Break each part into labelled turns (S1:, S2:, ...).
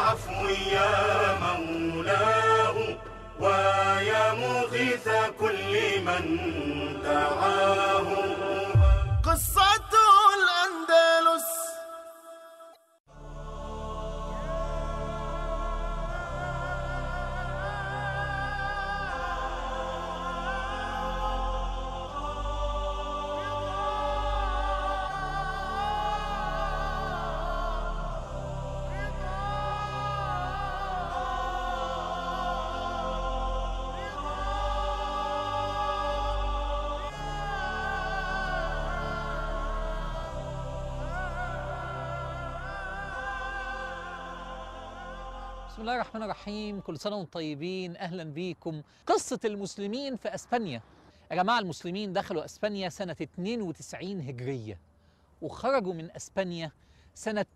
S1: العفو يا مولاه ويا مغيث كل من دعاه
S2: قصة الأندلس
S3: بسم الله الرحمن الرحيم كل سنة وانتم طيبين أهلا بيكم قصة المسلمين في أسبانيا يا جماعة المسلمين دخلوا أسبانيا سنة 92 هجرية وخرجوا من أسبانيا سنة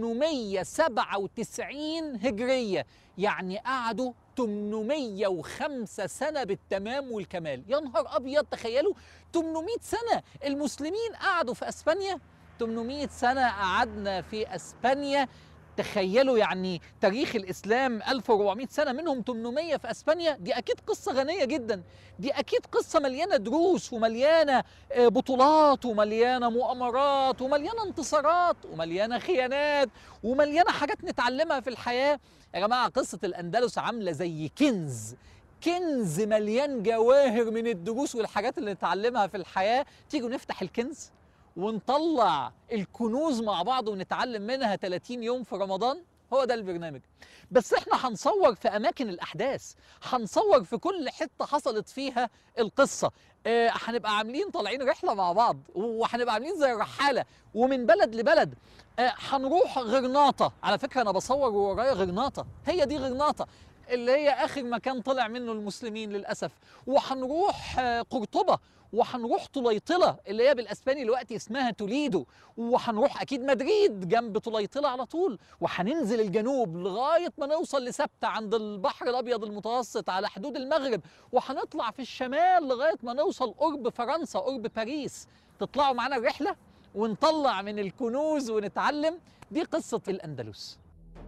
S3: 897 هجرية يعني قعدوا 805 سنة بالتمام والكمال يا نهار أبيض تخيلوا 800 سنة المسلمين قعدوا في أسبانيا 800 سنة قعدنا في أسبانيا تخيلوا يعني تاريخ الاسلام 1400 سنه منهم 800 في اسبانيا دي اكيد قصه غنيه جدا دي اكيد قصه مليانه دروس ومليانه آه، بطولات ومليانه مؤامرات ومليانه انتصارات ومليانه خيانات ومليانه حاجات نتعلمها في الحياه يا جماعه قصه الاندلس عامله زي كنز كنز مليان جواهر من الدروس والحاجات اللي نتعلمها في الحياه تيجوا نفتح الكنز ونطلع الكنوز مع بعض ونتعلم منها 30 يوم في رمضان هو ده البرنامج بس احنا هنصور في اماكن الاحداث هنصور في كل حته حصلت فيها القصه آه، هنبقى عاملين طالعين رحله مع بعض وهنبقى عاملين زي الرحاله ومن بلد لبلد آه، هنروح غرناطه على فكره انا بصور ورايا غرناطه هي دي غرناطه اللي هي اخر مكان طلع منه المسلمين للاسف وهنروح آه، قرطبه وهنروح طليطله اللي هي بالاسباني دلوقتي اسمها توليدو وهنروح اكيد مدريد جنب طليطله على طول وهننزل الجنوب لغايه ما نوصل لسبته عند البحر الابيض المتوسط على حدود المغرب وهنطلع في الشمال لغايه ما نوصل قرب فرنسا قرب باريس تطلعوا معانا الرحله ونطلع من الكنوز ونتعلم دي قصه الاندلس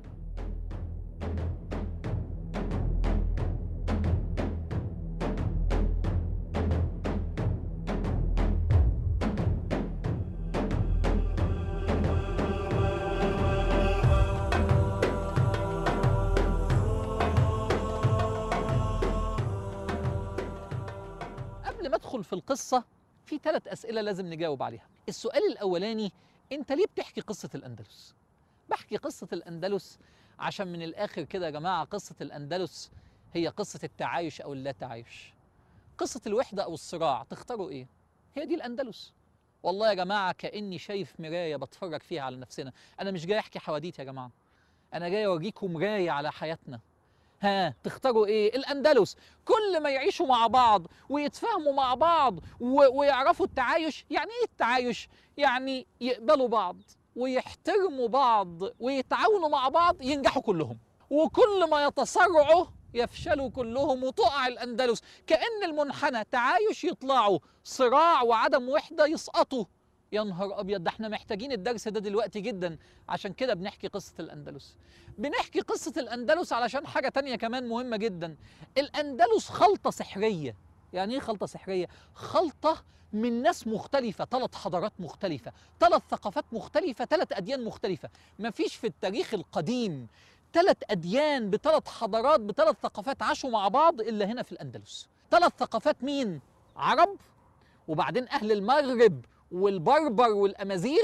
S3: قبل ما ادخل في القصه في ثلاث اسئله لازم نجاوب عليها السؤال الاولاني انت ليه بتحكي قصه الاندلس بحكي قصه الاندلس عشان من الاخر كده يا جماعه قصه الاندلس هي قصه التعايش او اللا تعايش قصه الوحده او الصراع تختاروا ايه هي دي الاندلس والله يا جماعه كاني شايف مرايه بتفرج فيها على نفسنا انا مش جاي احكي حواديت يا جماعه انا جاي اوريكم مرايه على حياتنا ها تختاروا ايه الاندلس كل ما يعيشوا مع بعض ويتفاهموا مع بعض و... ويعرفوا التعايش يعني ايه التعايش يعني يقبلوا بعض ويحترموا بعض ويتعاونوا مع بعض ينجحوا كلهم وكل ما يتصارعوا يفشلوا كلهم وتقع الاندلس كان المنحنى تعايش يطلعوا صراع وعدم وحده يسقطوا يا نهار ابيض ده احنا محتاجين الدرس ده دلوقتي جدا عشان كده بنحكي قصه الاندلس بنحكي قصه الاندلس علشان حاجه تانية كمان مهمه جدا الاندلس خلطه سحريه يعني ايه خلطه سحريه خلطه من ناس مختلفة ثلاث حضارات مختلفة ثلاث ثقافات مختلفة ثلاث أديان مختلفة مفيش في التاريخ القديم ثلاث أديان بثلاث حضارات بثلاث ثقافات عاشوا مع بعض إلا هنا في الأندلس ثلاث ثقافات مين؟ عرب وبعدين أهل المغرب والبربر والأمازيغ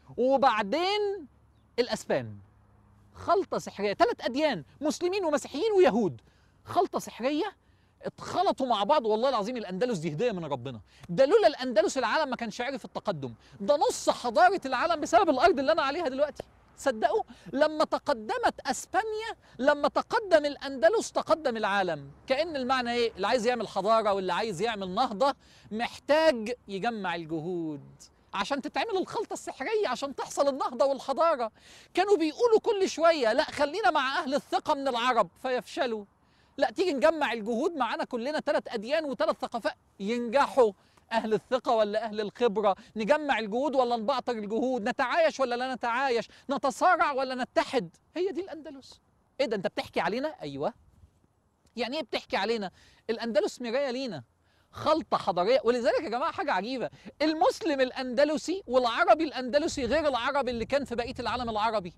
S3: وبعدين الأسبان خلطة سحرية ثلاث أديان مسلمين ومسيحيين ويهود خلطة سحرية اتخلطوا مع بعض والله العظيم الاندلس دي هديه من ربنا ده لولا الاندلس العالم ما كانش عارف التقدم ده نص حضاره العالم بسبب الارض اللي انا عليها دلوقتي صدقوا لما تقدمت اسبانيا لما تقدم الاندلس تقدم العالم كان المعنى ايه اللي عايز يعمل حضاره واللي عايز يعمل نهضه محتاج يجمع الجهود عشان تتعمل الخلطة السحرية عشان تحصل النهضة والحضارة كانوا بيقولوا كل شوية لا خلينا مع أهل الثقة من العرب فيفشلوا لا تيجي نجمع الجهود معانا كلنا ثلاث أديان وثلاث ثقافات ينجحوا أهل الثقة ولا أهل الخبرة نجمع الجهود ولا نبعتر الجهود نتعايش ولا لا نتعايش نتصارع ولا نتحد هي دي الأندلس ايه ده انت بتحكي علينا ايوه يعني ايه بتحكي علينا الاندلس مرايه لينا خلطة حضارية ولذلك يا جماعة حاجة عجيبة المسلم الأندلسي والعربي الأندلسي غير العربي اللي كان في بقية العالم العربي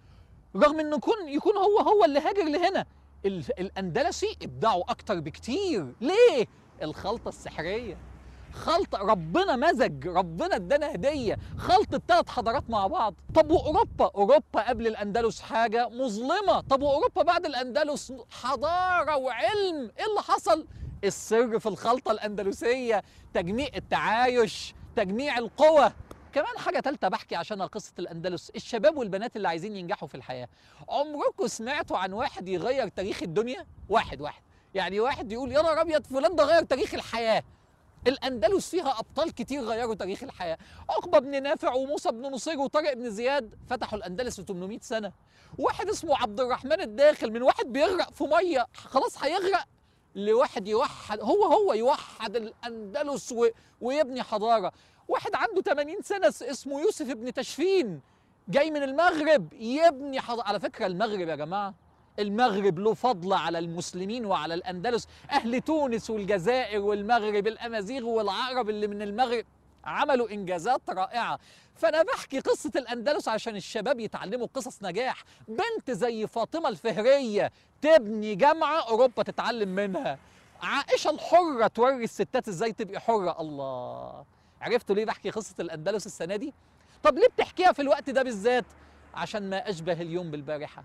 S3: رغم انه يكون يكون هو هو اللي هاجر لهنا ال- الاندلسي ابدعوا اكتر بكتير ليه الخلطه السحريه خلطة ربنا مزج ربنا ادانا هدية خلطة ثلاث حضارات مع بعض طب وأوروبا أوروبا قبل الأندلس حاجة مظلمة طب وأوروبا بعد الأندلس حضارة وعلم إيه اللي حصل السر في الخلطة الأندلسية تجميع التعايش تجميع القوى كمان حاجة تالتة بحكي عشانها قصة الأندلس الشباب والبنات اللي عايزين ينجحوا في الحياة عمركم سمعتوا عن واحد يغير تاريخ الدنيا واحد واحد يعني واحد يقول يا نهار أبيض فلان ده غير تاريخ الحياة الأندلس فيها أبطال كتير غيروا تاريخ الحياة عقبة بن نافع وموسى بن نصير وطارق بن زياد فتحوا الأندلس في 800 سنة واحد اسمه عبد الرحمن الداخل من واحد بيغرق في مية خلاص هيغرق لواحد يوحد هو هو يوحد الأندلس و... ويبني حضارة واحد عنده 80 سنة اس- اسمه يوسف بن تشفين جاي من المغرب يبني حضارة على فكرة المغرب يا جماعة المغرب له فضل على المسلمين وعلى الأندلس أهل تونس والجزائر والمغرب الأمازيغ والعرب اللي من المغرب عملوا إنجازات رائعة فأنا بحكي قصة الأندلس عشان الشباب يتعلموا قصص نجاح بنت زي فاطمة الفهرية تبني جامعة أوروبا تتعلم منها عائشة الحرة توري الستات ازاي تبقي حرة الله عرفتوا ليه بحكي قصة الأندلس السنة دي؟ طب ليه بتحكيها في الوقت ده بالذات؟ عشان ما أشبه اليوم بالبارحة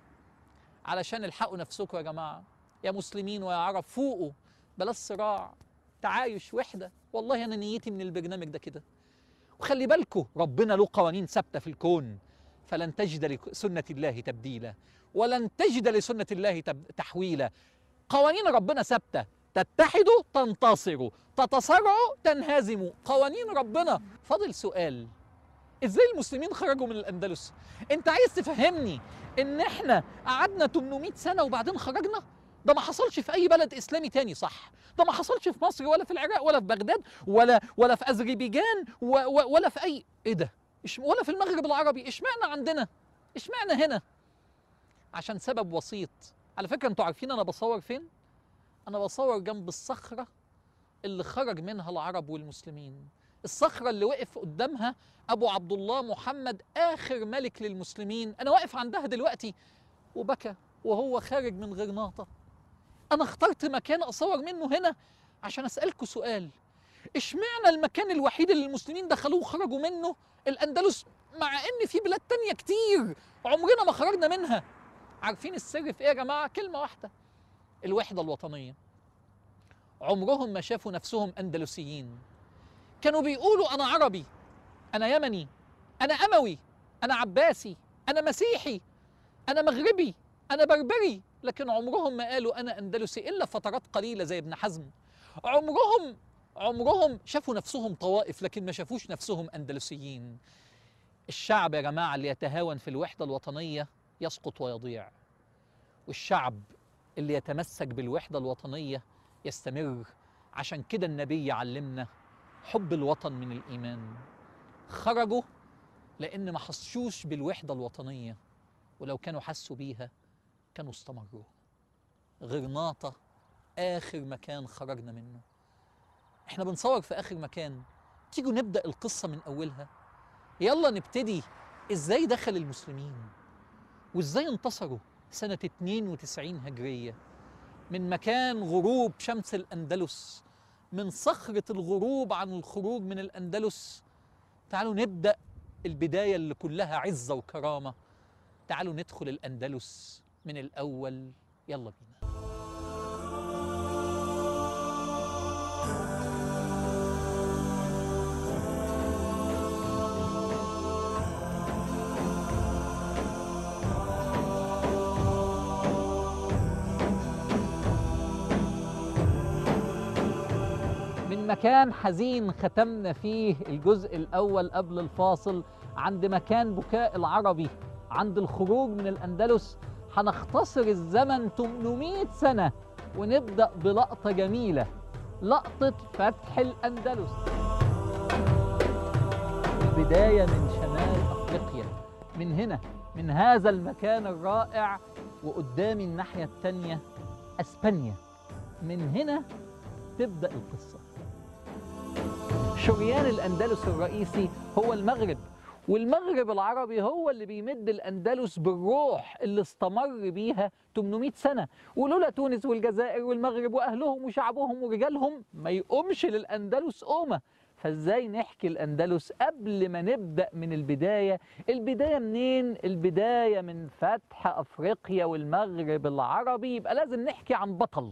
S3: علشان الحقوا نفسكم يا جماعة يا مسلمين ويا عرب فوقوا بلاش صراع تعايش وحدة والله أنا نيتي من البرنامج ده كده وخلي بالكم ربنا له قوانين ثابتة في الكون فلن تجد لسنة الله تبديلا ولن تجد لسنة الله تب- تحويلا قوانين ربنا ثابتة تتحدوا تنتصروا تتصارعوا تنهزموا قوانين ربنا فاضل سؤال ازاي المسلمين خرجوا من الاندلس انت عايز تفهمني ان احنا قعدنا 800 سنه وبعدين خرجنا ده ما حصلش في اي بلد اسلامي تاني صح ده ما حصلش في مصر ولا في العراق ولا في بغداد ولا ولا في اذربيجان و و ولا في اي ايه ده إش ولا في المغرب العربي اشمعنى عندنا اشمعنى هنا عشان سبب بسيط على فكره انتوا عارفين انا بصور فين انا بصور جنب الصخره اللي خرج منها العرب والمسلمين الصخره اللي وقف قدامها ابو عبد الله محمد اخر ملك للمسلمين انا واقف عندها دلوقتي وبكى وهو خارج من غرناطه انا اخترت مكان اصور منه هنا عشان اسالكوا سؤال اشمعنى المكان الوحيد اللي المسلمين دخلوه وخرجوا منه الاندلس مع ان في بلاد تانية كتير عمرنا ما خرجنا منها عارفين السر في ايه يا جماعه كلمه واحده الوحده الوطنيه عمرهم ما شافوا نفسهم اندلسيين كانوا بيقولوا انا عربي انا يمني انا اموي انا عباسي انا مسيحي انا مغربي انا بربري لكن عمرهم ما قالوا انا اندلسي الا فترات قليله زي ابن حزم عمرهم عمرهم شافوا نفسهم طوائف لكن ما شافوش نفسهم اندلسيين الشعب يا جماعه اللي يتهاون في الوحده الوطنيه يسقط ويضيع والشعب اللي يتمسك بالوحده الوطنيه يستمر عشان كده النبي علمنا حب الوطن من الايمان خرجوا لان ما حسوش بالوحده الوطنيه ولو كانوا حسوا بيها كانوا استمروا غرناطه اخر مكان خرجنا منه احنا بنصور في اخر مكان تيجوا نبدا القصه من اولها يلا نبتدي ازاي دخل المسلمين وازاي انتصروا سنه 92 هجريه من مكان غروب شمس الاندلس من صخره الغروب عن الخروج من الاندلس تعالوا نبدا البدايه اللي كلها عزه وكرامه تعالوا ندخل الاندلس من الاول يلا بينا من مكان حزين ختمنا فيه الجزء الأول قبل الفاصل عند مكان بكاء العربي عند الخروج من الأندلس هنختصر الزمن 800 سنة ونبدأ بلقطة جميلة لقطة فتح الأندلس البداية من شمال أفريقيا من هنا من هذا المكان الرائع وقدامي الناحية التانية أسبانيا من هنا تبدأ القصة شريان الأندلس الرئيسي هو المغرب والمغرب العربي هو اللي بيمد الأندلس بالروح اللي استمر بيها 800 سنة ولولا تونس والجزائر والمغرب وأهلهم وشعبهم ورجالهم ما يقومش للأندلس قومة فازاي نحكي الأندلس قبل ما نبدأ من البداية البداية منين؟ البداية من فتح أفريقيا والمغرب العربي يبقى لازم نحكي عن بطل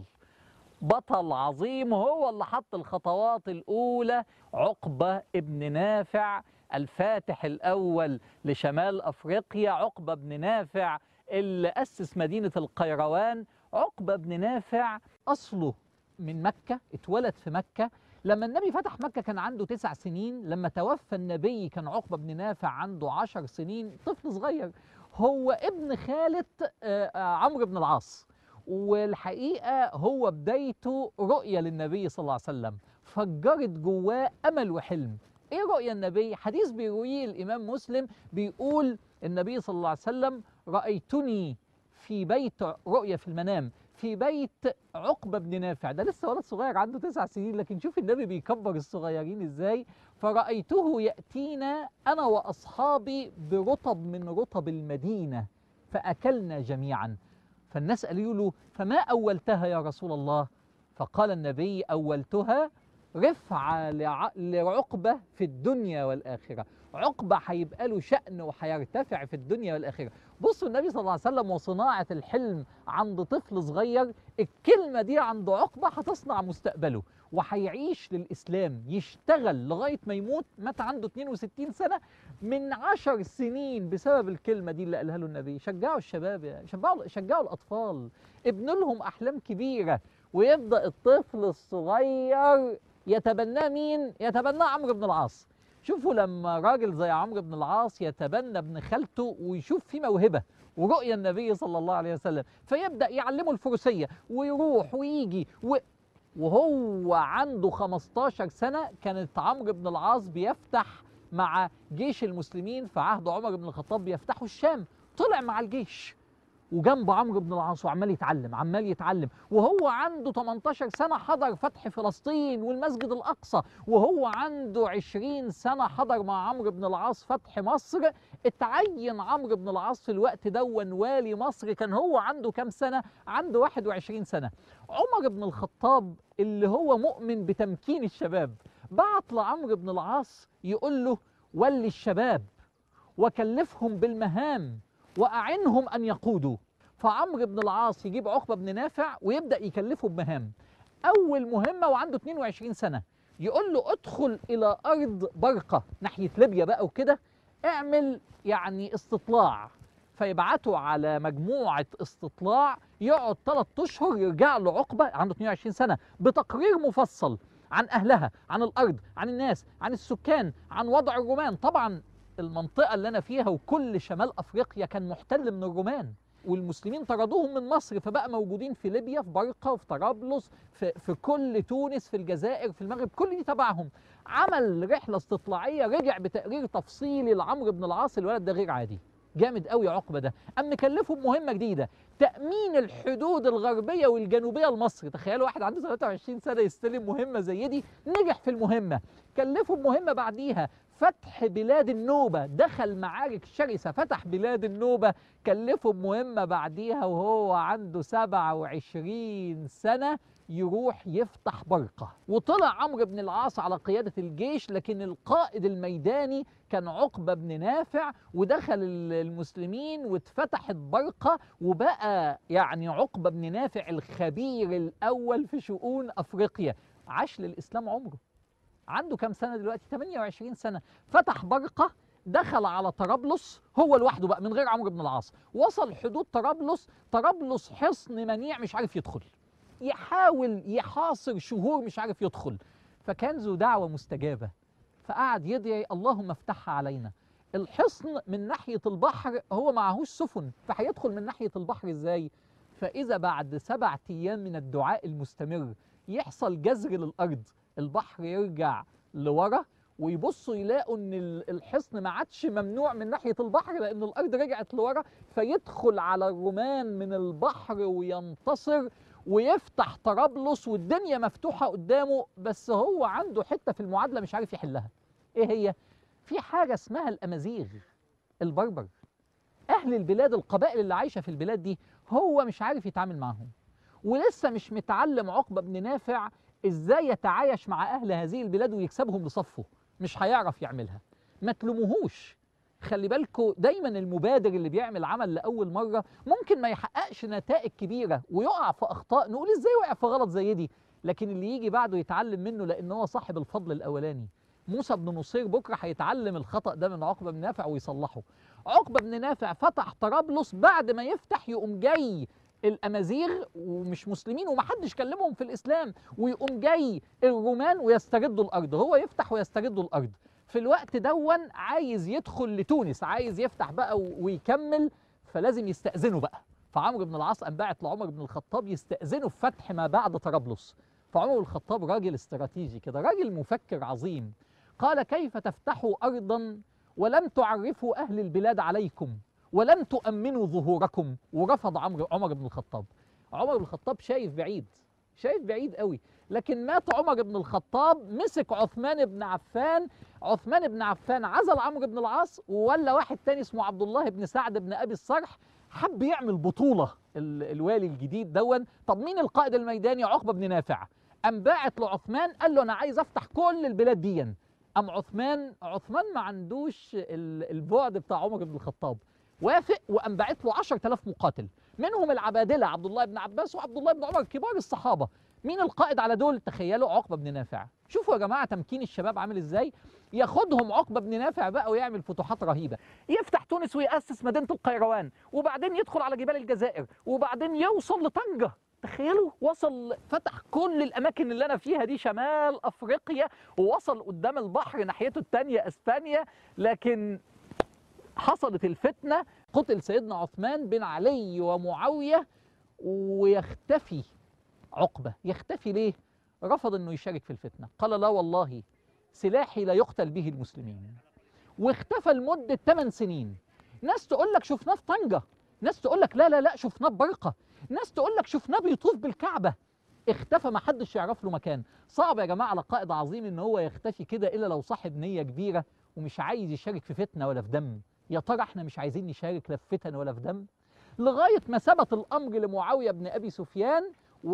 S3: بطل عظيم هو اللي حط الخطوات الأولى عقبة ابن نافع الفاتح الأول لشمال أفريقيا عقبة بن نافع اللي أسس مدينة القيروان عقبة بن نافع أصله من مكة اتولد في مكة لما النبي فتح مكة كان عنده تسع سنين لما توفى النبي كان عقبة بن نافع عنده عشر سنين طفل صغير هو ابن خالة آه، آه، عمرو بن العاص والحقيقة هو بدايته رؤية للنبي صلى الله عليه وسلم فجرت جواه أمل وحلم ايه رؤيا النبي حديث بيرويه الامام مسلم بيقول النبي صلى الله عليه وسلم رايتني في بيت رؤيا في المنام في بيت عقبه بن نافع ده لسه ولد صغير عنده تسع سنين لكن شوف النبي بيكبر الصغيرين ازاي فرايته ياتينا انا واصحابي برطب من رطب المدينه فاكلنا جميعا فالناس قالوا له فما اولتها يا رسول الله فقال النبي اولتها رفعة لع- لعقبة في الدنيا والآخرة عقبة هيبقى له شأن وهيرتفع في الدنيا والآخرة بصوا النبي صلى الله عليه وسلم وصناعة الحلم عند طفل صغير الكلمة دي عند عقبة هتصنع مستقبله وهيعيش للإسلام يشتغل لغاية ما يموت مات عنده 62 سنة من عشر سنين بسبب الكلمة دي اللي قالها له النبي شجعوا الشباب يا شجعوا شجعوا الأطفال ابنوا لهم أحلام كبيرة ويبدأ الطفل الصغير يتبناه مين؟ يتبناه عمرو بن العاص شوفوا لما راجل زي عمرو بن العاص يتبنى ابن خالته ويشوف فيه موهبة ورؤية النبي صلى الله عليه وسلم فيبدأ يعلمه الفروسية ويروح ويجي و... وهو عنده 15 سنة كانت عمرو بن العاص بيفتح مع جيش المسلمين في عهد عمر بن الخطاب بيفتحوا الشام طلع مع الجيش وجنبه عمرو بن العاص وعمال يتعلم عمال يتعلم وهو عنده 18 سنة حضر فتح فلسطين والمسجد الأقصى وهو عنده 20 سنة حضر مع عمرو بن العاص فتح مصر اتعين عمرو بن العاص في الوقت دون والي مصر كان هو عنده كام سنة عنده 21 سنة عمر بن الخطاب اللي هو مؤمن بتمكين الشباب بعت لعمرو بن العاص يقول له ولي الشباب وكلفهم بالمهام وأعنهم أن يقودوا فعمرو بن العاص يجيب عقبة بن نافع ويبدأ يكلفه بمهام أول مهمة وعنده 22 سنة يقول له ادخل إلى أرض برقة ناحية ليبيا بقى وكده اعمل يعني استطلاع فيبعتوا على مجموعة استطلاع يقعد ثلاث أشهر يرجع له عقبة عنده 22 سنة بتقرير مفصل عن أهلها عن الأرض عن الناس عن السكان عن وضع الرومان طبعا المنطقة اللي أنا فيها وكل شمال أفريقيا كان محتل من الرومان والمسلمين طردوهم من مصر فبقى موجودين في ليبيا في برقة وفي طرابلس في, في كل تونس في الجزائر في المغرب كل دي تبعهم عمل رحلة استطلاعية رجع بتقرير تفصيلي لعمرو بن العاص الولد ده غير عادي جامد قوي عقبة ده أم مكلفه بمهمة جديدة تأمين الحدود الغربية والجنوبية لمصر تخيلوا واحد عنده 23 سنة يستلم مهمة زي دي نجح في المهمة كلفه بمهمة بعديها فتح بلاد النوبة دخل معارك شرسة فتح بلاد النوبة كلفه بمهمة بعديها وهو عنده 27 سنة يروح يفتح برقة وطلع عمرو بن العاص على قيادة الجيش لكن القائد الميداني كان عقبة بن نافع ودخل ال- المسلمين واتفتحت برقة وبقى يعني عقبة بن نافع الخبير الأول في شؤون أفريقيا عاش للإسلام عمره عنده كام سنة دلوقتي 28 سنة فتح برقة دخل على طرابلس هو لوحده بقى من غير عمرو بن العاص وصل حدود طرابلس طرابلس حصن منيع مش عارف يدخل يحاول يحاصر شهور مش عارف يدخل فكان ذو دعوة مستجابة فقعد يدعي اللهم افتحها علينا الحصن من ناحية البحر هو معهوش سفن فهيدخل من ناحية البحر ازاي فإذا بعد سبعة أيام من الدعاء المستمر يحصل جزر للأرض البحر يرجع لورا ويبصوا يلاقوا ان ال- الحصن ما عادش ممنوع من ناحيه البحر لان الارض رجعت لورا فيدخل على الرومان من البحر وينتصر ويفتح طرابلس والدنيا مفتوحه قدامه بس هو عنده حته في المعادله مش عارف يحلها ايه هي في حاجه اسمها الامازيغ البربر اهل البلاد القبائل اللي عايشه في البلاد دي هو مش عارف يتعامل معاهم ولسه مش متعلم عقبه بن نافع ازاي يتعايش مع اهل هذه البلاد ويكسبهم لصفه مش هيعرف يعملها ما تلوموهوش خلي بالكوا دايما المبادر اللي بيعمل عمل لاول مره ممكن ما يحققش نتائج كبيره ويقع في اخطاء نقول ازاي وقع في غلط زي دي لكن اللي يجي بعده يتعلم منه لان هو صاحب الفضل الاولاني موسى بن نصير بكره هيتعلم الخطا ده من عقبه بن نافع ويصلحه عقبه بن نافع فتح طرابلس بعد ما يفتح يقوم جاي الامازيغ ومش مسلمين ومحدش كلمهم في الاسلام ويقوم جاي الرومان ويستردوا الارض هو يفتح ويستردوا الارض في الوقت دون عايز يدخل لتونس عايز يفتح بقى و- ويكمل فلازم يستأذنوا بقى فعمرو بن العاص قام باعت لعمر بن الخطاب يستأذنوا في فتح ما بعد طرابلس فعمر بن الخطاب راجل استراتيجي كده راجل مفكر عظيم قال كيف تفتحوا أرضا ولم تعرفوا أهل البلاد عليكم ولم تؤمنوا ظهوركم ورفض عمرو عمر بن الخطاب عمر بن الخطاب شايف بعيد شايف بعيد قوي لكن مات عمر بن الخطاب مسك عثمان بن عفان عثمان بن عفان عزل عمرو بن العاص ولا واحد تاني اسمه عبد الله بن سعد بن ابي الصرح حب يعمل بطوله ال- الوالي الجديد دون طب مين القائد الميداني عقبه بن نافع قام باعت لعثمان قال له انا عايز افتح كل البلاد دي قام عثمان عثمان ما عندوش ال- البعد بتاع عمر بن الخطاب وافق وقام باعت له 10000 مقاتل منهم العبادله عبد الله بن عباس وعبد الله بن عمر كبار الصحابه مين القائد على دول تخيلوا عقبه بن نافع شوفوا يا جماعه تمكين الشباب عامل ازاي ياخدهم عقبه بن نافع بقى ويعمل فتوحات رهيبه يفتح تونس ويأسس مدينه القيروان وبعدين يدخل على جبال الجزائر وبعدين يوصل لطنجه تخيلوا وصل فتح كل الاماكن اللي انا فيها دي شمال افريقيا ووصل قدام البحر ناحيته الثانيه اسبانيا لكن حصلت الفتنه قتل سيدنا عثمان بن علي ومعاويه ويختفي عقبه يختفي ليه رفض انه يشارك في الفتنه قال لا والله سلاحي لا يقتل به المسلمين واختفى لمده 8 سنين ناس تقول لك شفناه في طنجه ناس تقول لك لا لا لا شفناه في برقه ناس تقول لك شفناه بيطوف بالكعبه اختفى ما حدش يعرف له مكان صعب يا جماعه على قائد عظيم ان هو يختفي كده الا لو صاحب نيه كبيره ومش عايز يشارك في فتنه ولا في دم يا ترى احنا مش عايزين نشارك لا في فتن ولا في دم لغايه ما ثبت الامر لمعاويه بن ابي سفيان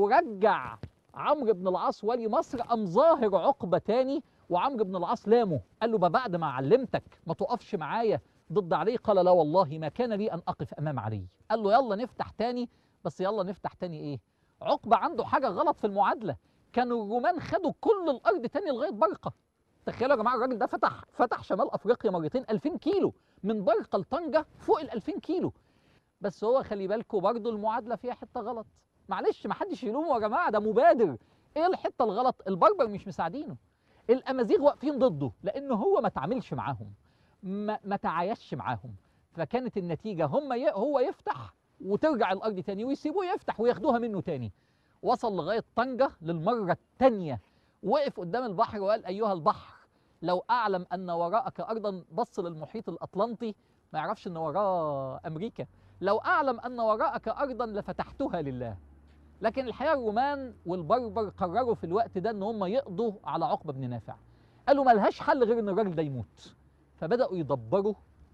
S3: ورجع عمرو بن العاص ولي مصر قام ظاهر عقبه تاني وعمرو بن العاص لامه قال له بقى بعد ما علمتك ما تقفش معايا ضد علي قال لا والله ما كان لي ان اقف امام علي قال له يلا نفتح تاني بس يلا نفتح تاني ايه عقبه عنده حاجه غلط في المعادله كانوا الرومان خدوا كل الارض تاني لغايه برقه تخيلوا يا جماعه الراجل ده فتح فتح شمال افريقيا مرتين 2000 كيلو من برقه لطنجه فوق ال 2000 كيلو بس هو خلي بالكم برضه المعادله فيها حته غلط معلش ما حدش يلومه يا جماعه ده مبادر ايه الحته الغلط البربر مش مساعدينه الامازيغ واقفين ضده لانه هو ما تعاملش معاهم ما, ما تعايشش معاهم فكانت النتيجه هم ي... هو يفتح وترجع الارض تاني ويسيبوه يفتح وياخدوها منه تاني وصل لغايه طنجه للمره الثانيه وقف قدام البحر وقال ايها البحر لو اعلم ان وراءك ارضا بص للمحيط الاطلنطي ما يعرفش ان وراه امريكا لو اعلم ان وراءك ارضا لفتحتها لله لكن الحقيقه الرومان والبربر قرروا في الوقت ده ان هم يقضوا على عقبه بن نافع قالوا ملهاش حل غير ان الراجل ده يموت فبداوا يدبروا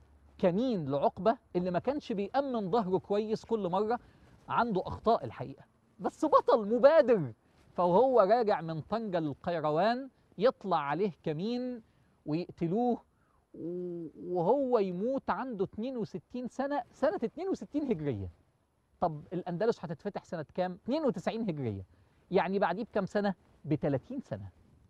S3: كمين لعقبه اللي ما كانش بيأمن ظهره كويس كل مره عنده اخطاء الحقيقه بس بطل مبادر فهو راجع من طنجه للقيروان يطلع عليه كمين ويقتلوه و- وهو يموت عنده 62 سنه سنه 62 هجريه طب الاندلس هتتفتح سنه كام 92 هجريه يعني بعديه بكام سنه ب 30 سنه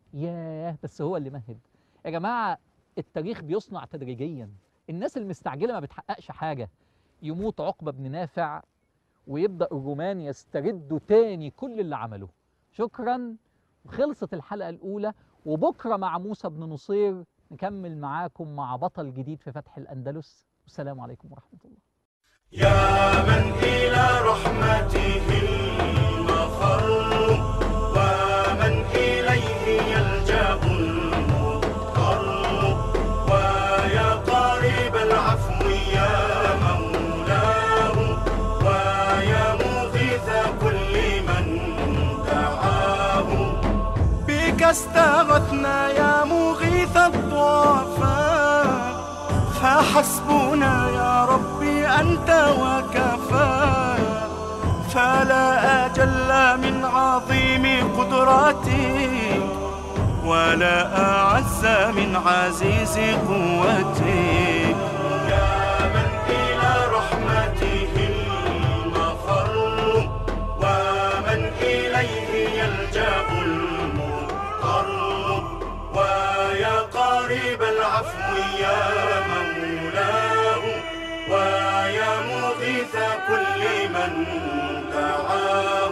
S3: ياه بس هو اللي مهد يا جماعه التاريخ بيصنع تدريجيا الناس المستعجله ما بتحققش حاجه يموت عقبه بن نافع ويبدا الرومان يستردوا تاني كل اللي عمله شكرا وخلصت الحلقه الاولى وبكره مع موسى بن نصير نكمل معاكم مع بطل جديد في فتح الاندلس والسلام عليكم ورحمه الله
S1: يا من إلى رحمته المفر ومن إليه يلجأ المضطر
S2: استغثنا يا مغيث الضعفاء فحسبنا يا ربي أنت وكفى فلا أجل من عظيم قدرتك ولا أعز من عزيز قوتك
S1: يا من إلى رحمته المفر ومن إليه يلجأ المضطر ويا قريب العفو يا مولاه ويا مغيث كل من دعاه